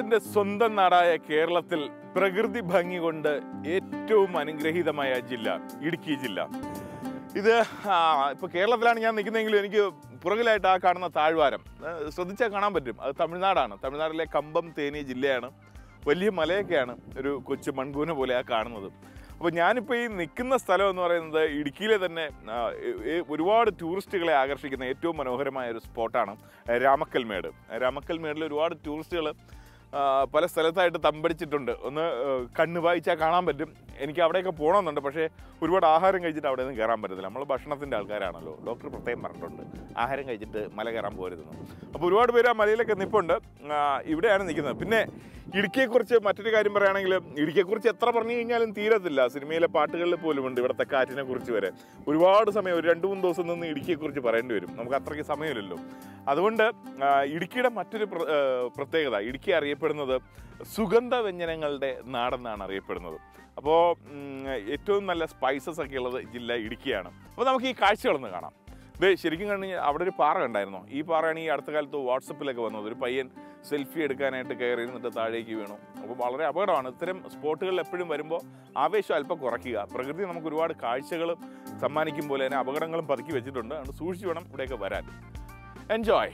ഏലത്തിന്റെ സ്വന്തം നാടായ കേരളത്തിൽ പ്രകൃതി ഭംഗി കൊണ്ട് ഏറ്റവും അനുഗ്രഹീതമായ ജില്ല ഇടുക്കി ജില്ല ഇത് ആ, ഇപ്പൊ കേരളത്തിലാണ് ഞാൻ നിൽക്കുന്നതെങ്കിലും എനിക്ക് പുറകിലായിട്ട് ആ കാണുന്ന താഴ്വാരം ആ, ശ്രദ്ധിച്ചാൽ കാണാൻ പറ്റും അത് തമിഴ്നാടാണ് തമിഴ്നാട്ടിലെ കമ്പം തേനി ജില്ലയാണ് വലിയ മലയൊക്കെയാണ് ഒരു കൊച്ചു മൺകൂന പോലെ ആ കാണുന്നത് അപ്പോൾ ഞാനിപ്പോൾ ഈ നിൽക്കുന്ന സ്ഥലം എന്ന് പറയുന്നത് ഇടുക്കിയിലെ തന്നെ ആ, ഏ- ഏ- ഒരുപാട് ടൂറിസ്റ്റുകളെ ആകർഷിക്കുന്ന ഏറ്റവും മനോഹരമായ ഒരു സ്പോട്ടാണ് രാമക്കൽമേട് രാമക്കൽമേടിൽ ഒരുപാട് ടൂറിസ്റ്റുകൾ പല സ്ഥലത്തായിട്ട് തമ്പടിച്ചിട്ടുണ്ട് ഒന്ന് ആ, കണ്ണ് വായിച്ചാൽ കാണാൻ പറ്റും എനിക്ക് അവിടെയൊക്കെ പോകണമെന്നുണ്ട് പക്ഷേ ഒരുപാട് ആഹാരം കഴിച്ചിട്ട് അവിടെ ഒന്നും കയറാൻ പറ്റത്തില്ല നമ്മൾ ഭക്ഷണത്തിൻ്റെ ആൾക്കാരാണല്ലോ ഡോക്ടർ പ്രത്യേകം പറഞ്ഞിട്ടുണ്ട് ആഹാരം കഴിച്ചിട്ട് മല കയറാൻ പോരുതെന്ന് അപ്പോൾ ഒരുപാട് പേര് ആ മലയിലൊക്കെ നിൽപ്പുണ്ട് ആ, ഇവിടെയാണ് നിൽക്കുന്നത് പിന്നെ ഇടുക്കിയെക്കുറിച്ച് മറ്റൊരു കാര്യം പറയുകയാണെങ്കിൽ ഇടുക്കിയെക്കുറിച്ച് എത്ര പറഞ്ഞു കഴിഞ്ഞാലും തീരത്തില്ല സിനിമയിലെ പാട്ടുകളിൽ പോലും ഉണ്ട് ഇവിടുത്തെ കാറ്റിനെ കുറിച്ച് വരെ ഒരുപാട് സമയം ഒരു രണ്ട് മൂന്ന് ദിവസം നിന്ന് ഇടുക്കിയെക്കുറിച്ച് പറയേണ്ടി വരും നമുക്ക് അത്രയ്ക്ക് സമയമില്ലല്ലോ അതുകൊണ്ട് ആ, ഇടുക്കിയുടെ മറ്റൊരു പ്ര- ആ, പ്രത്യേകത ഇടുക്കി അറിയപ്പെടുന്നത് സുഗന്ധ വ്യഞ്ജനങ്ങളുടെ നാടെന്നാണ് അറിയപ്പെടുന്നത് അപ്പോൾ ഏറ്റവും നല്ല സ്പൈസസ് ഒക്കെ ഉള്ളത് ജില്ല ഇടുക്കിയാണ് അപ്പോൾ നമുക്ക് ഈ കാഴ്ചകളൊന്ന് കാണാം ഇത് ശരിക്കും കണ്ടു കഴിഞ്ഞാൽ അവിടെ ഒരു പാറ ഉണ്ടായിരുന്നു ഈ പാറയാണ് ഈ അടുത്ത കാലത്ത് വാട്സപ്പിലൊക്കെ വന്നത് ഒരു പയ്യൻ സെൽഫി എടുക്കാനായിട്ട് കയറി ഇരുന്നിട്ട് താഴേക്ക് വീണു അപ്പോൾ വളരെ അപകടമാണ് ഇത്തരം സ്പോട്ടുകളിൽ എപ്പോഴും വരുമ്പോൾ ആവേശം അല്പം കുറയ്ക്കുക പ്രകൃതി നമുക്ക് ഒരുപാട് കാഴ്ചകൾ സമ്മാനിക്കും പോലെ തന്നെ അപകടങ്ങളും പതുക്കി വെച്ചിട്ടുണ്ട് അതുകൊണ്ട് സൂക്ഷിച്ചു വേണം ഇവിടെയൊക്കെ വരാൻ എൻജോയ്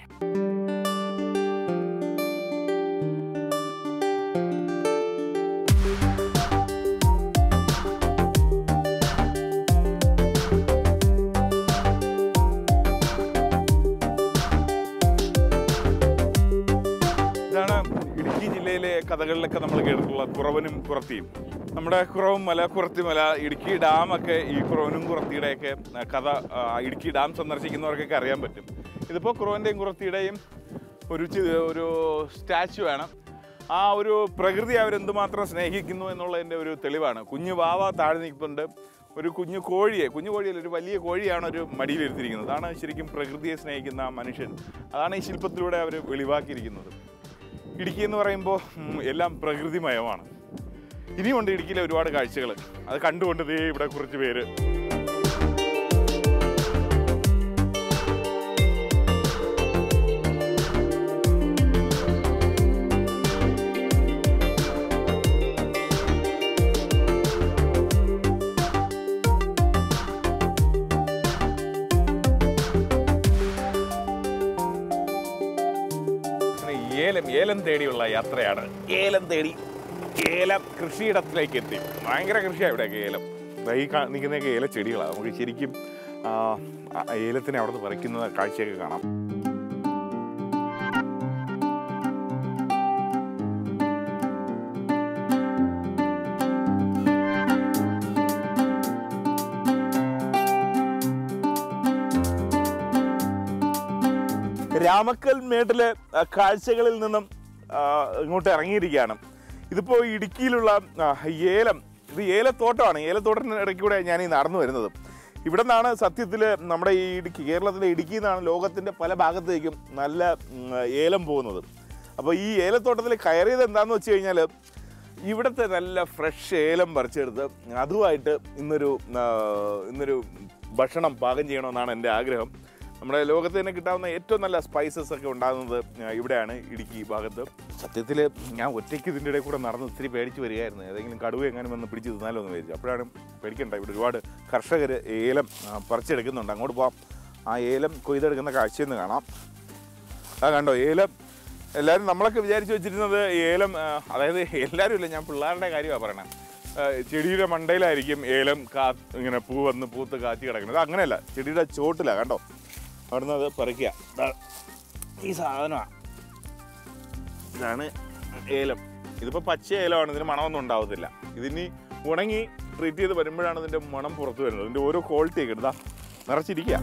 ഇതാണ് ഇടുക്കി ജില്ലയിലെ കഥകളിലൊക്കെ നമ്മൾ കേട്ടിട്ടുള്ള കുറവനും കുറത്തിയും നമ്മുടെ കുറവും മല കുറത്തി മല ഇടുക്കി ഡാമൊക്കെ ഈ കുറവനും കുറത്തിയുടെയൊക്കെ ആ, കഥ ആ, ഇടുക്കി ഡാം സന്ദർശിക്കുന്നവർക്കൊക്കെ അറിയാൻ പറ്റും ഇതിപ്പോൾ കുറവൻ്റെയും കുറത്തിയുടെയും ഒരു ചി- ഒരു സ്റ്റാച്ചു ആണ് ആ ഒരു പ്രകൃതി അവരെന്തുമാത്രം സ്നേഹിക്കുന്നു എന്നുള്ളതിൻ്റെ ഒരു തെളിവാണ് കുഞ്ഞു വാവ താഴെ നിൽക്കുന്നുണ്ട് ഒരു കുഞ്ഞു കോഴിയെ കുഞ്ഞു കോഴിയല്ല ഒരു വലിയ കോഴിയാണ് ഒരു മടിയിലിരുത്തിയിരിക്കുന്നത് അതാണ് ശരിക്കും പ്രകൃതിയെ സ്നേഹിക്കുന്ന ആ മനുഷ്യൻ അതാണ് ഈ ശില്പത്തിലൂടെ അവർ വെളിവാക്കിയിരിക്കുന്നത് ഇടുക്കി എന്ന് പറയുമ്പോൾ ഉം, എല്ലാം പ്രകൃതിമയമാണ് ഇനിയുണ്ട് ഇടുക്കിയിലെ ഒരുപാട് കാഴ്ചകൾ അത് കണ്ടുകൊണ്ട് ദേ ഇവിടെ കുറച്ച് പേര് അങ്ങനെ ഏലം ഏലം തേടിയുള്ള യാത്രയാണ് ഏലം തേടി ഏലം കൃഷിയിടത്തിലേക്ക് എത്തി ഭയങ്കര കൃഷിയാണ് ഇവിടെയൊക്കെ ഏലം ദാ ഈ കാ- നിൽക്കുന്നതൊക്കെ ഏല ചെടികളാണ് നമുക്ക് ശരിക്കും ആ, ആ ഏലത്തിനെ അവിടെ നിന്ന് പറിക്കുന്ന കാഴ്ചയൊക്കെ കാണാം രാമക്കൽ മേട്ടിലെ ആ, കാഴ്ചകളിൽ നിന്നും ആ, ഇങ്ങോട്ട് ഇറങ്ങിയിരിക്കുകയാണ് ഇതിപ്പോൾ ഇടുക്കിയിലുള്ള ആ, ഏലം ഇത് ഏലത്തോട്ടമാണ് ഏലത്തോട്ടത്തിന് ഇടയ്ക്ക് കൂടെ ഞാൻ ഈ നടന്നു വരുന്നത് ഇവിടെ നിന്നാണ് സത്യത്തിൽ നമ്മുടെ ഈ ഇടുക്കി കേരളത്തിലെ ഇടുക്കിയിൽ നിന്നാണ് ലോകത്തിൻ്റെ പല ഭാഗത്തേക്കും നല്ല ഉം, ഏലം പോകുന്നത് അപ്പോൾ ഈ ഏലത്തോട്ടത്തിൽ കയറിയത് എന്താണെന്ന് വെച്ച് കഴിഞ്ഞാൽ ഇവിടുത്തെ നല്ല ഫ്രഷ് ഏലം പറിച്ചെടുത്ത് അതുമായിട്ട് ഇന്നൊരു ആ, ഇന്നൊരു ഭക്ഷണം പാകം ചെയ്യണമെന്നാണ് എൻ്റെ ആഗ്രഹം നമ്മുടെ ലോകത്ത് തന്നെ കിട്ടാവുന്ന ഏറ്റവും നല്ല സ്പൈസസ് ഒക്കെ ഉണ്ടാകുന്നത് ആ, ഇവിടെയാണ് ഇടുക്കി ഭാഗത്ത് സത്യത്തിൽ ഞാൻ ഒറ്റയ്ക്ക് ഇതിൻ്റെ ഇടയിൽ കൂടെ നടന്ന് ഒത്തിരി പേടിച്ച് വരികയായിരുന്നു ഏതെങ്കിലും കടുവ എങ്ങനെ വന്ന് പിടിച്ച് തിന്നാലോ എന്ന് വിചാരിച്ചു അപ്പോഴാണ് പേടിക്കണ്ട ഇവിടെ ഒരുപാട് കർഷകർ ഏലം ആ, പറിച്ചെടുക്കുന്നുണ്ട് അങ്ങോട്ട് പോവാം ആ ഏലം കൊയ്തെടുക്കുന്ന കാഴ്ചയൊന്ന് കാണാം ആ കണ്ടോ ഏലം എല്ലാവരും നമ്മളൊക്കെ വിചാരിച്ചു വെച്ചിരുന്നത് ഏലം ആ, അതായത് എല്ലാവരും ഇല്ല ഞാൻ പിള്ളേരുടെ കാര്യമാണ് പറയണത് ആ, ചെടിയുടെ മണ്ടയിലായിരിക്കും ഏലം കാ ഇങ്ങനെ പൂ വന്ന് പൂത്ത് കാച്ചി കിടക്കുന്നത് അങ്ങനെയല്ല ചെടിയുടെ ചോട്ടിലാണ് കണ്ടോ അവിടുന്ന് അത് പറിക്കുക ദാ, ഈ സാധനമാണ് ഇതാണ് ഏലം ഇതിപ്പോൾ പച്ച ഏലമാണ് ഇതിന് മണമൊന്നും ഉണ്ടാവത്തില്ല ഇതിനി ഉണങ്ങി ട്രീറ്റ് ചെയ്ത് വരുമ്പോഴാണ് ഇതിൻ്റെ മണം പുറത്ത് വരുന്നത് ഇതിൻ്റെ ഓരോ ക്വാളിറ്റി ഒക്കെ ഇതാ നിറച്ചിരിക്കുക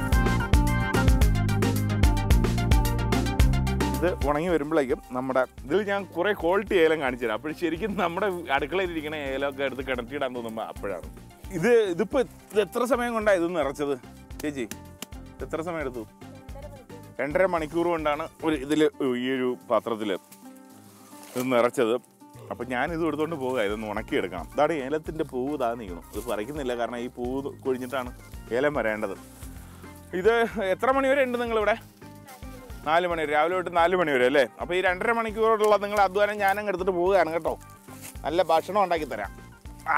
ഇത് ഉണങ്ങി വരുമ്പോഴേക്കും നമ്മുടെ ഇതിൽ ഞാൻ കുറേ ക്വാളിറ്റി ഏലം കാണിച്ചു തരാം അപ്പോൾ ശരിക്കും നമ്മുടെ അടുക്കളയിൽ ഇരിക്കുന്ന ഏലമൊക്കെ എടുത്ത് കിണറ്റിയിടാൻ തോന്നുമ്പോൾ അപ്പോഴാണ് ഇത് ഇതിപ്പോൾ ഇത് എത്ര സമയം കൊണ്ടാണ് ഇത് നിറച്ചത് ചേച്ചി ഇത് എത്ര സമയം എടുത്തു രണ്ടര മണിക്കൂർ കൊണ്ടാണ് ഒരു ഇതിൽ ഈ ഒരു പാത്രത്തിൽ ഇത് നിറച്ചത് അപ്പം ഞാൻ ഇത് എടുത്തുകൊണ്ട് പോകുക ഇതൊന്ന് ഉണക്കിയെടുക്കണം ഇതാണ് ഏലത്തിൻ്റെ പൂവ് താ നിൽക്കണം ഇത് പറിക്കുന്നില്ല കാരണം ഈ പൂവ് കൊഴിഞ്ഞിട്ടാണ് ഏലം വരേണ്ടത് ഇത് എത്ര മണി വരെ ഉണ്ട് നിങ്ങളിവിടെ നാല് മണി വരെ രാവിലെ തൊട്ട് നാല് മണി വരെ അല്ലേ അപ്പോൾ ഈ രണ്ടര മണിക്കൂറുള്ള നിങ്ങളുടെ അധ്വാനം ഞാനങ്ങ് എടുത്തിട്ട് പോവുകയാണ് കേട്ടോ നല്ല ഭക്ഷണം ഉണ്ടാക്കി തരാം ആ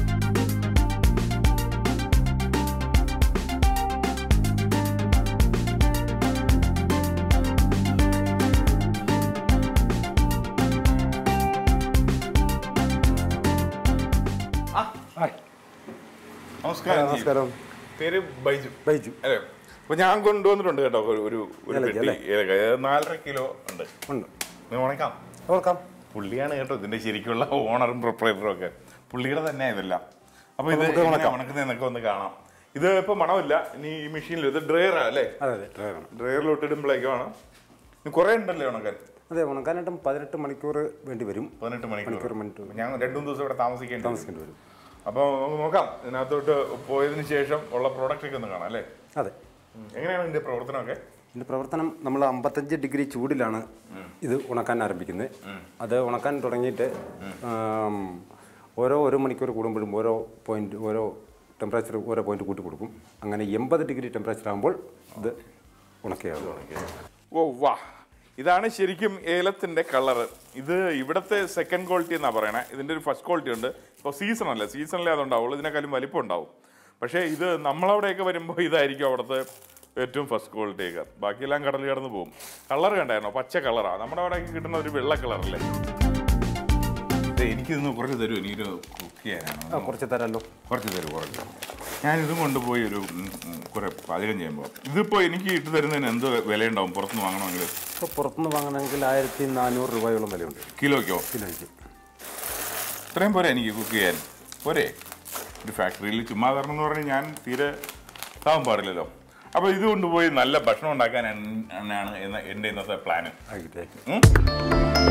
നമസ്കാരം ജി. നമസ്കാരം പേര് ബൈജു ബൈജു അല്ലേ അപ്പൊ ഞാൻ കൊണ്ടുവന്നിട്ടുണ്ട് കേട്ടോ ഒരു ഒരു ഒരു ഏലക്ക പെട്ടി അല്ലേ? ഏലക്ക ഇത് നാലര കിലോ ഉണ്ട് ഉണ്ട് ഇത് ഉണക്കാം നോക്കാം പുള്ളിയാണ് കേട്ടോ ഇതിന്റെ ശരിക്കുള്ള ഓണറും പ്രൊപ്പറേറ്ററും ഒക്കെ പുള്ളിയുടെ തന്നെ ഇതെല്ലാം അപ്പൊ ഇത് നമുക്ക് എങ്ങനെയാ ഉണക്കാം. ഉണക്കുന്നതെന്നൊക്കെ ഒന്ന് കാണാം ഇത് ഇപ്പൊ മണമില്ല ഇനി ഈ മെഷീനിൽ ഇത് ഡ്രയറാ അല്ലേ അതെ അതെ ഡ്രൈവറാണ് ഡ്രയറിലോട്ട് ഇടുമ്പോഴേക്കാണ് ഇത് കുറെ ഉണ്ടല്ലേ ഉണക്കാൻ അതെ ഉണക്കാനായിട്ടും പതിനെട്ട് മണിക്കൂർ വേണ്ടി വരും പതിനെട്ട് മണിക്കൂർ മണിക്കൂർ മണിക്കൂർ ഞാൻ രണ്ടു മൂന്ന് ദിവസം ഇവിടെ താമസിക്കേണ്ടി വരും. താമസിക്കേണ്ടി വരും അപ്പോൾ നമുക്ക് നോക്കാം ഇതിനകത്തോട്ട് പോയതിന് ശേഷം ഉള്ള പ്രോഡക്റ്റ് ഒക്കെ ഒന്ന് കാണാം അല്ലേ അതെ ഉം. എങ്ങനെയാണ് ഇതിന്റെ പ്രവർത്തനമൊക്കെ ഇതിൻ്റെ പ്രവർത്തനം നമ്മൾ അമ്പത്തഞ്ച് ഡിഗ്രി ചൂടിലാണ് ഇത് ഉണക്കാൻ ആരംഭിക്കുന്നത് അത് ഉണക്കാൻ തുടങ്ങിയിട്ട് ആം, ഓരോ ഒരു മണിക്കൂർ കൂടുമ്പോഴും ഓരോ പോയിന്റ് ഓരോ ടെമ്പറേച്ചർ ഓരോ പോയിന്റ് കൂട്ടി കൊടുക്കും അങ്ങനെ എൺപത് ഡിഗ്രി ടെമ്പറേച്ചർ ആകുമ്പോൾ ഇത് ഉണക്കിയാകും ഓ വാ ഇതാണ് ശരിക്കും ഏലത്തിന്റെ കളറ് ഇത് ഇവിടത്തെ സെക്കൻഡ് ക്വാളിറ്റി എന്നാ പറയണേ ഇതിന്റെ ഒരു ഫസ്റ്റ് ക്വാളിറ്റി ഉണ്ട് ഇപ്പോൾ സീസൺ അല്ല സീസണിലേ അതുണ്ടാവുള്ളൂ ഇതിനേക്കാളും വലിപ്പം ഉണ്ടാവും പക്ഷേ ഇത് നമ്മളവിടെയൊക്കെ വരുമ്പോൾ ഇതായിരിക്കും അവിടുത്തെ ഏറ്റവും ഫസ്റ്റ് ക്വാളിറ്റി ഒക്കെ ബാക്കിയെല്ലാം കടൽ കടന്ന് പോകും കളർ കണ്ടായിരുന്നോ പച്ച കളറാണ് നമ്മുടെ അവിടെയൊക്കെ കിട്ടുന്ന ഒരു വെള്ള കളറല്ലേ എനിക്കിതൊന്ന് കുറച്ച് തരുമോ എനിക്കൊരു കുക്ക് ചെയ്യാനാണ് ആ കുറച്ച് തരാമല്ലോ കുറച്ച് തരും കുറച്ച് ഞാനിതും കൊണ്ടുപോയി ഒരു ഉം, ഉം, കുറെ പാചകം ചെയ്യുമ്പോൾ ഇതിപ്പോൾ എനിക്ക് ഇട്ട് തരുന്നതിന് എന്ത് വിലയുണ്ടാവും പുറത്തുനിന്ന് വാങ്ങണമെങ്കിൽ ഇപ്പോൾ പുറത്തുനിന്ന് വാങ്ങണമെങ്കിൽ ആയിരത്തി നാനൂറ് രൂപയോളം വിലയുണ്ട് കിലോയ്ക്കോ കിലോയ്ക്ക് ഇത്രയും പോരെ എനിക്ക് കുക്ക് ചെയ്യാൻ പോരെ ഒരു ഫാക്ടറിയിൽ ചുമ്മാ തരണം എന്ന് പറഞ്ഞ് ഞാൻ തീരെ താവാൻ പാടില്ലല്ലോ അപ്പോൾ ഇത് കൊണ്ടുപോയി നല്ല ഭക്ഷണം ഉണ്ടാക്കാൻ ആണ് എന്ന എൻ്റെ ഇന്നത്തെ പ്ലാന് ആയിക്കോട്ടെ ഉം?